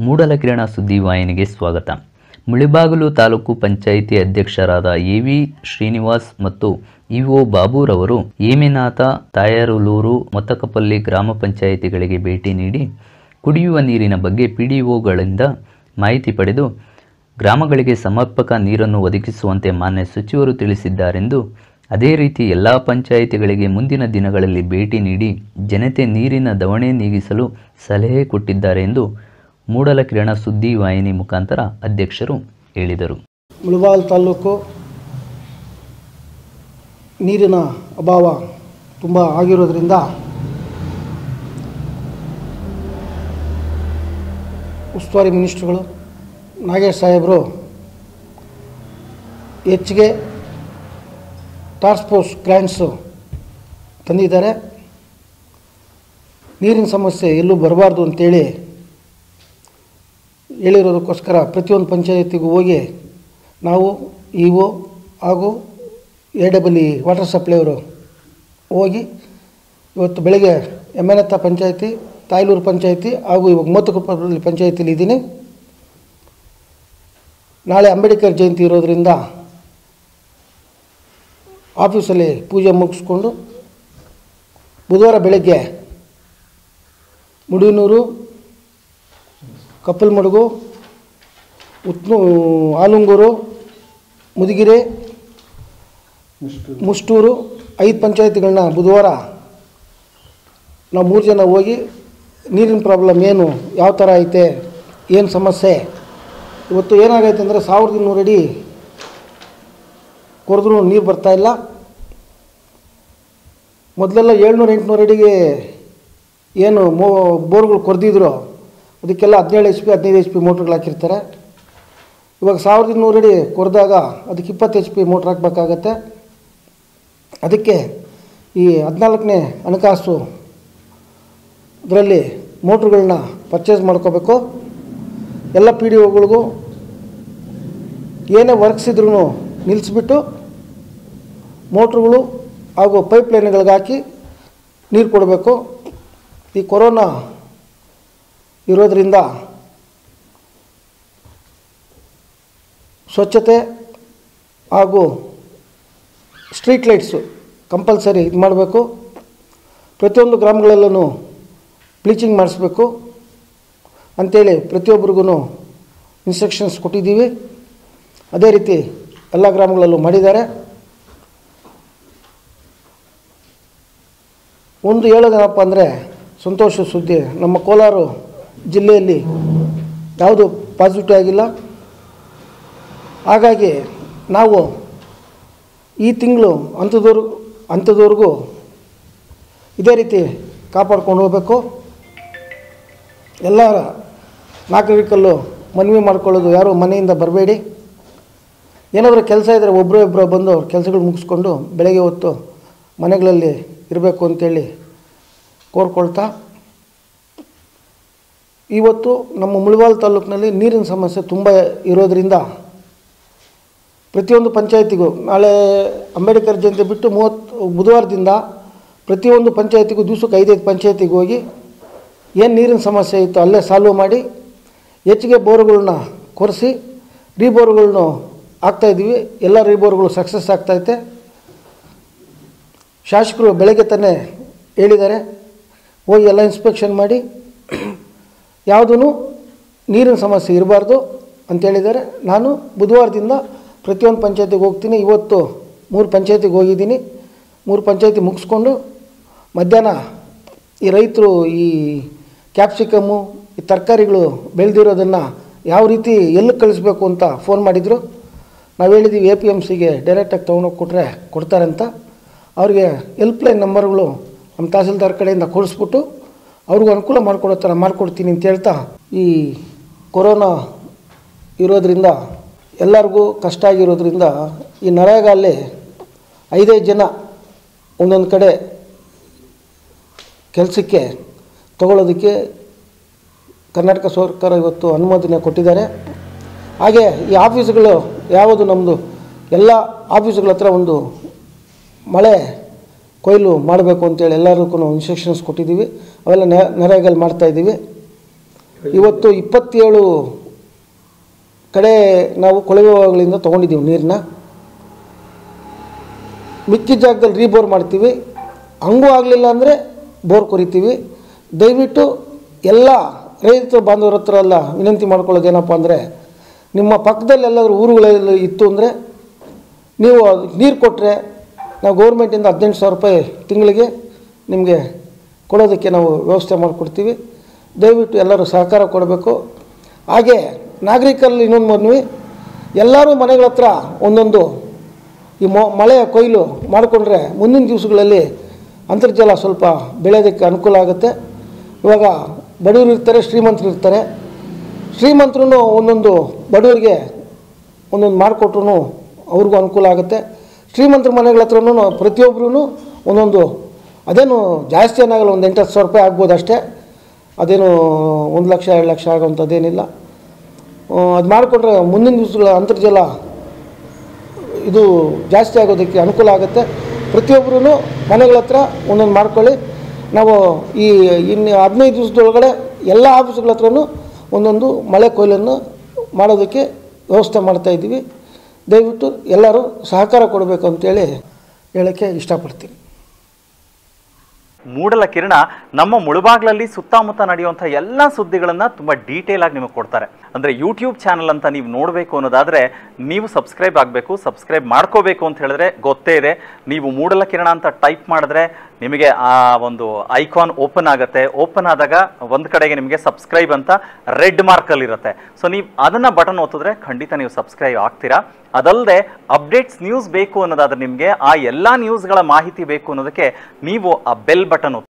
ಮೂಡಲಕಿರಣ ಸುದ್ದಿವಾಹಿನಿಗೆ ಸ್ವಾಗತ ಮುಳಿಬಾಗಿಲು ತಾಲೂಕು ಪಂಚಾಯಿತಿ ಅಧ್ಯಕ್ಷರಾದ A V Srinivas ಮತ್ತು ಇಒ ಬಾಬುರವರು ಹೇಮಿನಾಥ ತಾಯರುಲೂರು ಮೊತ್ತಕಪಲ್ಲಿ ಗ್ರಾಮ ಪಂಚಾಯಿತಿಗಳಿಗೆ ಭೇಟಿ ನೀಡಿ ಕುಡಿಯುವ ನೀರಿನ ಬಗ್ಗೆ ಪಿಡಿಒಗಳಿಂದ ಮಾಹಿತಿ ಪಡೆದು ಗ್ರಾಮಗಳಿಗೆ ಸಮರ್ಪಕ ನೀರನ್ನು ಒದಗಿಸುವಂತೆ ಮಾನ್ಯ ಸಚಿವರು ತಿಳಿಸಿದ್ದಾರೆಂದು ಅದೇ ರೀತಿ ಎಲ್ಲ ಪಂಚಾಯಿತಿಗಳಿಗೆ ಮುಂದಿನ ದಿನಗಳಲ್ಲಿ ಭೇಟಿ ನೀಡಿ ಜನತೆ ನೀರಿನ ದವಣೆ ನೀಗಿಸಲು ಸಲಹೆ ಕೊಟ್ಟಿದ್ದಾರೆ ಎಂದು ಮೂಡಲಕಿರಣ ಸುದ್ದಿ ವಾಹಿನಿ ಮುಖಾಂತರ ಅಧ್ಯಕ್ಷರು ಹೇಳಿದರು ಮುಳಬಾಲ್ ತಾಲೂಕು ನೀರಿನ ಅಭಾವ ತುಂಬ ಆಗಿರೋದ್ರಿಂದ ಉಸ್ತುವಾರಿ ಮಿನಿಸ್ಟ್ರುಗಳು ನಾಗೇಶ್ ಸಾಹೇಬರು ಹೆಚ್ಚಿಗೆ ಟಾಸ್ಕ್ ಫೋರ್ಸ್ ಗ್ರ್ಯಾಂಟ್ಸು ತಂದಿದ್ದಾರೆ ನೀರಿನ ಸಮಸ್ಯೆ ಎಲ್ಲೂ ಬರಬಾರ್ದು ಅಂತೇಳಿ ಹೇಳಿರೋದಕ್ಕೋಸ್ಕರ ಪ್ರತಿಯೊಂದು ಪಂಚಾಯತಿಗೂ ಹೋಗಿ ನಾವು ಇ ಒ ಹಾಗೂ ಎ ಡಬಲ್ ಇ ವಾಟರ್ ಸಪ್ಲೈಯವರು ಹೋಗಿ ಇವತ್ತು ಬೆಳಗ್ಗೆ ಎಮ್ಮೆನತ್ತ ಪಂಚಾಯತಿ ತಾಯ್ಲೂರು ಪಂಚಾಯತಿ ಹಾಗೂ ಇವಾಗ ಮೂವತ್ತುಕೊಪ್ಪಲ್ಲಿ ಪಂಚಾಯತಿಲಿ ಇದ್ದೀನಿ ನಾಳೆ ಅಂಬೇಡ್ಕರ್ ಜಯಂತಿ ಇರೋದರಿಂದ ಆಫೀಸಲ್ಲಿ ಪೂಜೆ ಮುಗಿಸ್ಕೊಂಡು ಬುಧವಾರ ಬೆಳಗ್ಗೆ ಮುಡಿನೂರು ಕಪ್ಪಲ್ಮಡುಗು ಉತ್ನು ಆಲುಂಗೂರು ಮುದಿಗೆರೆ ಮುಷ್ಟೂರು ಐದು ಪಂಚಾಯತಿಗಳನ್ನ ಬುಧವಾರ ನಾವು ಮೂರು ಜನ ಹೋಗಿ ನೀರಿನ ಪ್ರಾಬ್ಲಮ್ ಏನು ಯಾವ ಥರ ಐತೆ ಏನು ಸಮಸ್ಯೆ ಇವತ್ತು ಏನಾಗೈತೆ ಅಂದರೆ ಸಾವಿರದ ಇನ್ನೂರು ಅಡಿ ಕೊರೆದ್ರೂ ನೀರು ಬರ್ತಾಯಿಲ್ಲ ಮೊದಲೆಲ್ಲ ಏಳ್ನೂರು ಎಂಟುನೂರು ಅಡಿಗೆ ಏನು ಮೋ ಬೋರ್ಗಳು ಕೊರೆದಿದ್ರು ಅದಕ್ಕೆಲ್ಲ ಹದಿನೇಳು ಎಚ್ ಪಿ ಹದಿನೈದು ಎಚ್ ಪಿ ಮೋಟ್ರ್ಗಳು ಹಾಕಿರ್ತಾರೆ ಇವಾಗ ಸಾವಿರದ ಇನ್ನೂರು ಅಡಿ ಕೊರೆದಾಗ ಅದಕ್ಕೆ ಇಪ್ಪತ್ತು ಎಚ್ ಪಿ ಮೋಟ್ರ್ ಹಾಕಬೇಕಾಗತ್ತೆ ಅದಕ್ಕೆ ಈ ಹದಿನಾಲ್ಕನೇ ಹಣಕಾಸು ಇದರಲ್ಲಿ ಮೋಟ್ರುಗಳನ್ನ ಪರ್ಚೇಸ್ ಮಾಡ್ಕೋಬೇಕು ಎಲ್ಲ ಪಿ ಡಿ ಒಗಳಿಗೂ ಏನೇ ವರ್ಕ್ಸ್ ಇದ್ರೂ ನಿಲ್ಲಿಸ್ಬಿಟ್ಟು ಮೋಟ್ರುಗಳು ಹಾಗೂ ಪೈಪ್ ಲೈನ್ಗಳಿಗೆ ಹಾಕಿ ನೀರು ಕೊಡಬೇಕು ಈ ಕೊರೋನಾ ಇರೋದರಿಂದ ಸ್ವಚ್ಛತೆ ಹಾಗೂ ಸ್ಟ್ರೀಟ್ ಲೈಟ್ಸು ಕಂಪಲ್ಸರಿ ಇದು ಮಾಡಬೇಕು ಪ್ರತಿಯೊಂದು ಗ್ರಾಮಗಳಲ್ಲೂ ಬ್ಲೀಚಿಂಗ್ ಮಾಡಿಸ್ಬೇಕು ಅಂಥೇಳಿ ಪ್ರತಿಯೊಬ್ಬರಿಗೂ ಇನ್ಸ್ಟ್ರಕ್ಷನ್ಸ್ ಕೊಟ್ಟಿದ್ದೀವಿ ಅದೇ ರೀತಿ ಎಲ್ಲ ಗ್ರಾಮಗಳಲ್ಲೂ ಮಾಡಿದ್ದಾರೆ ಒಂದು ಹೇಳೋದೇನಪ್ಪ ಅಂದರೆ ಸಂತೋಷ ಸುದ್ದಿ ನಮ್ಮ ಕೋಲಾರ ಜಿಲ್ಲೆಯಲ್ಲಿ ಯಾವುದು ಪಾಸಿಟಿವ್ ಆಗಿಲ್ಲ ಹಾಗಾಗಿ ನಾವು ಈ ತಿಂಗಳು ಅಂಥದವ್ರು ಅಂಥದವ್ರಿಗೂ ಇದೇ ರೀತಿ ಕಾಪಾಡ್ಕೊಂಡು ಹೋಗಬೇಕು ಎಲ್ಲ ನಾಗರಿಕಲ್ಲೂ ಮನವಿ ಮಾಡ್ಕೊಳ್ಳೋದು ಯಾರು ಮನೆಯಿಂದ ಬರಬೇಡಿ ಏನಾದರೂ ಕೆಲಸ ಇದ್ದರೆ ಒಬ್ಬರು ಇಬ್ಬರು ಬಂದು ಅವ್ರ ಕೆಲಸಗಳು ಮುಗಿಸ್ಕೊಂಡು ಬೆಳಗ್ಗೆ ಹೊತ್ತು ಮನೆಗಳಲ್ಲಿ ಇರಬೇಕು ಅಂತೇಳಿ ಕೋರ್ಕೊಳ್ತಾ ಇವತ್ತು ನಮ್ಮ ಮುಳಬಾಲ್ ತಾಲೂಕಿನಲ್ಲಿ ನೀರಿನ ಸಮಸ್ಯೆ ತುಂಬ ಇರೋದರಿಂದ ಪ್ರತಿಯೊಂದು ಪಂಚಾಯತಿಗೂ ನಾಳೆ ಅಂಬೇಡ್ಕರ್ ಜಯಂತಿ ಬಿಟ್ಟು ಮೂವತ್ತು ಬುಧವಾರದಿಂದ ಪ್ರತಿಯೊಂದು ಪಂಚಾಯತಿಗೂ ದಿವಸಕ್ಕೆ ಐದೈದು ಪಂಚಾಯತಿಗೆ ಹೋಗಿ ಏನು ನೀರಿನ ಸಮಸ್ಯೆ ಇತ್ತು ಅಲ್ಲೇ ಸಾಲ್ವ್ ಮಾಡಿ ಹೆಚ್ಚಿಗೆ ಬೋರ್ಗಳನ್ನ ಕೊರೆಸಿ ರೀಬೋರ್ಗಳ್ನು ಹಾಕ್ತಾಯಿದ್ದೀವಿ ಎಲ್ಲ ರೀಬೋರ್ಗಳು ಸಕ್ಸಸ್ ಆಗ್ತೈತೆ ಶಾಸಕರು ಬೆಳಗ್ಗೆ ತಾನೇ ಹೇಳಿದ್ದಾರೆ ಹೋಗಿ ಎಲ್ಲ ಇನ್ಸ್ಪೆಕ್ಷನ್ ಮಾಡಿ ಯಾವುದೂ ನೀರಿನ ಸಮಸ್ಯೆ ಇರಬಾರ್ದು ಅಂತೇಳಿದ್ದಾರೆ ನಾನು ಬುಧವಾರದಿಂದ ಪ್ರತಿಯೊಂದು ಪಂಚಾಯತಿಗೆ ಹೋಗ್ತೀನಿ ಇವತ್ತು ಮೂರು ಪಂಚಾಯತಿಗೆ ಹೋಗಿದ್ದೀನಿ ಮೂರು ಪಂಚಾಯತಿ ಮುಗಿಸ್ಕೊಂಡು ಮಧ್ಯಾಹ್ನ ಈ ರೈತರು ಈ ಕ್ಯಾಪ್ಸಿಕಮ್ಮು ಈ ತರಕಾರಿಗಳು ಬೆಳೆದಿರೋದನ್ನು ಯಾವ ರೀತಿ ಎಲ್ಲಿ ಕಳಿಸ್ಬೇಕು ಅಂತ ಫೋನ್ ಮಾಡಿದರು ನಾವು ಹೇಳಿದ್ದೀವಿ ಎ ಪಿ ಎಮ್ ಸಿಗೆ ಡೈರೆಕ್ಟಾಗಿ ತೊಗೊಂಡೋಗಿ ಕೊಟ್ಟರೆ ಕೊಡ್ತಾರಂತ ಅವ್ರಿಗೆ ಹೆಲ್ಪ್ಲೈನ್ ನಂಬರ್ಗಳು ನಮ್ಮ ತಹಸೀಲ್ದಾರ್ ಕಡೆಯಿಂದ ಕೊಡಿಸ್ಬಿಟ್ಟು ಅವ್ರಿಗೂ ಅನುಕೂಲ ಮಾಡಿಕೊಡೋ ಥರ ಮಾಡಿಕೊಡ್ತೀನಿ ಅಂತ ಹೇಳ್ತಾ ಈ ಕೊರೋನಾ ಇರೋದ್ರಿಂದ ಎಲ್ಲರಿಗೂ ಕಷ್ಟ ಆಗಿರೋದ್ರಿಂದ ಈ ನರೇಗಾಲ್ಲಿ ಐದೈದು ಜನ ಒಂದೊಂದು ಕಡೆ ಕೆಲಸಕ್ಕೆ ತಗೊಳ್ಳೋದಕ್ಕೆ ಕರ್ನಾಟಕ ಸರ್ಕಾರ ಇವತ್ತು ಅನುಮೋದನೆ ಕೊಟ್ಟಿದ್ದಾರೆ ಹಾಗೆ ಈ ಆಫೀಸ್ಗಳು ಯಾವುದು ನಮ್ಮದು ಎಲ್ಲ ಆಫೀಸ್ಗಳ ಹತ್ರ ಒಂದು ಮಳೆ ಕೊಯ್ಲು ಮಾಡಬೇಕು ಅಂತೇಳಿ ಎಲ್ಲರಿಗೂ ಇನ್ಸ್ಟ್ರಕ್ಷನ್ಸ್ ಕೊಟ್ಟಿದ್ದೀವಿ ಅವೆಲ್ಲ ನೆ ನರೇಗಲ್ಲಿ ಮಾಡ್ತಾಯಿದ್ದೀವಿ ಇವತ್ತು ಇಪ್ಪತ್ತೇಳು ಕಡೆ ನಾವು ಕೊಳವೆಗಳಿಂದ ತೊಗೊಂಡಿದ್ದೀವಿ ನೀರನ್ನ ಮಿಕ್ಕಿದ ಜಾಗದಲ್ಲಿ ರೀಬೋರ್ ಮಾಡ್ತೀವಿ ಹಂಗೂ ಆಗಲಿಲ್ಲ ಅಂದರೆ ಬೋರ್ ಕೊರಿತೀವಿ ದಯವಿಟ್ಟು ಎಲ್ಲ ರೈತ ಬಾಂಧವರ ಹತ್ರ ಎಲ್ಲ ವಿನಂತಿ ಮಾಡ್ಕೊಳ್ಳೋದು ಏನಪ್ಪ ಅಂದರೆ ನಿಮ್ಮ ಪಕ್ಕದಲ್ಲಿ ಎಲ್ಲಾದರೂ ಊರುಗಳಲ್ಲಿ ಇತ್ತು ಅಂದರೆ ನೀವು ನೀರು ಕೊಟ್ಟರೆ ನಾವು ಗೌರ್ಮೆಂಟಿಂದ ಹದಿನೆಂಟು ಸಾವಿರ ರೂಪಾಯಿ ತಿಂಗಳಿಗೆ ನಿಮಗೆ ಕೊಡೋದಕ್ಕೆ ನಾವು ವ್ಯವಸ್ಥೆ ಮಾಡಿಕೊಡ್ತೀವಿ ದಯವಿಟ್ಟು ಎಲ್ಲರೂ ಸಹಕಾರ ಕೊಡಬೇಕು ಹಾಗೆ ನಾಗರಿಕರಲ್ಲಿ ಇನ್ನೊಂದು ಮನವಿ ಎಲ್ಲರೂ ಮನೆಗಳ ಹತ್ರ ಒಂದೊಂದು ಈ ಮೊ ಮಳೆಯ ಕೊಯ್ಲು ಮಾಡಿಕೊಂಡ್ರೆ ಮುಂದಿನ ದಿವಸಗಳಲ್ಲಿ ಅಂತರ್ಜಲ ಸ್ವಲ್ಪ ಬೆಳೆಯೋದಕ್ಕೆ ಅನುಕೂಲ ಆಗುತ್ತೆ ಇವಾಗ ಬಡವರು ಇರ್ತಾರೆ ಶ್ರೀಮಂತರು ಇರ್ತಾರೆ ಶ್ರೀಮಂತರು ಒಂದೊಂದು ಬಡವರಿಗೆ ಒಂದೊಂದು ಮಾಡಿಕೊಟ್ರು ಅವ್ರಿಗೂ ಅನುಕೂಲ ಆಗುತ್ತೆ ಶ್ರೀಮಂತರ ಮನೆಗಳ ಹತ್ರನೂ ಪ್ರತಿಯೊಬ್ಬರೂ ಒಂದೊಂದು ಅದೇನು ಜಾಸ್ತಿ ಏನಾಗಲ್ಲ ಒಂದು ಎಂಟು ಹತ್ತು ಸಾವಿರ ರೂಪಾಯಿ ಆಗ್ಬೋದು ಅಷ್ಟೇ ಅದೇನು ಒಂದು ಲಕ್ಷ ಎರಡು ಲಕ್ಷ ಆಗೋಂಥದ್ದೇನಿಲ್ಲ ಅದು ಮಾಡಿಕೊಂಡ್ರೆ ಮುಂದಿನ ದಿವಸಗಳ ಅಂತರ್ಜಲ ಇದು ಜಾಸ್ತಿ ಆಗೋದಕ್ಕೆ ಅನುಕೂಲ ಆಗುತ್ತೆ ಪ್ರತಿಯೊಬ್ಬರೂ ಮನೆಗಳ ಹತ್ರ ಒಂದೊಂದು ಮಾಡ್ಕೊಳ್ಳಿ ನಾವು ಈ ಇನ್ನು ಹದಿನೈದು ದಿವಸದೊಳಗಡೆ ಎಲ್ಲ ಆಫೀಸ್ಗಳ ಹತ್ರನೂ ಒಂದೊಂದು ಮಳೆ ಕೊಯ್ಲನ್ನು ಮಾಡೋದಕ್ಕೆ ವ್ಯವಸ್ಥೆ ಮಾಡ್ತಾಯಿದ್ದೀವಿ ದಯವಿಟ್ಟು ಎಲ್ಲರೂ ಸಹಕಾರ ಕೊಡಬೇಕು ಅಂತೇಳಿ ಹೇಳೋಕ್ಕೆ ಇಷ್ಟಪಡ್ತೀನಿ ಮೂಡಲ ಕಿರಣ ನಮ್ಮ ಮುಳುಬಾಗ್ಲಲ್ಲಿ ಸುತ್ತಮುತ್ತ ನಡೆಯುವಂಥ ಎಲ್ಲ ಸುದ್ದಿಗಳನ್ನು ತುಂಬ ಡೀಟೇಲ್ ಆಗಿ ನಿಮಗೆ ಕೊಡ್ತಾರೆ ಅಂದರೆ ಯೂಟ್ಯೂಬ್ ಚಾನಲ್ ಅಂತ ನೀವು ನೋಡಬೇಕು ಅನ್ನೋದಾದರೆ ನೀವು ಸಬ್ಸ್ಕ್ರೈಬ್ ಆಗಬೇಕು ಸಬ್ಸ್ಕ್ರೈಬ್ ಮಾಡ್ಕೋಬೇಕು ಅಂತ ಹೇಳಿದ್ರೆ ಗೊತ್ತೇ ಇದೆ ನೀವು ಮೂಡಲ ಕಿರಣ ಅಂತ ಟೈಪ್ ಮಾಡಿದ್ರೆ ನಿಮಗೆ ಆ ಒಂದು ಐಕಾನ್ ಓಪನ್ ಆಗುತ್ತೆ ಓಪನ್ ಆದಾಗ ಒಂದು ಕಡೆಗೆ ನಿಮಗೆ ಸಬ್ಸ್ಕ್ರೈಬ್ ಅಂತ ರೆಡ್ ಮಾರ್ಕಲ್ಲಿ ಇರುತ್ತೆ ಸೊ ನೀವು ಅದನ್ನು ಬಟನ್ ಒತ್ತಿದ್ರೆ ಖಂಡಿತ ನೀವು ಸಬ್ಸ್ಕ್ರೈಬ್ ಆಗ್ತೀರಾ ಅದಲ್ಲದೆ ಅಪ್ಡೇಟ್ಸ್ ನ್ಯೂಸ್ ಬೇಕು ಅನ್ನೋದಾದ್ರೆ ನಿಮಗೆ ಆ ಎಲ್ಲ ನ್ಯೂಸ್ಗಳ ಮಾಹಿತಿ ಬೇಕು ಅನ್ನೋದಕ್ಕೆ ನೀವು ಆ ಬೆಲ್ ಬಟನ್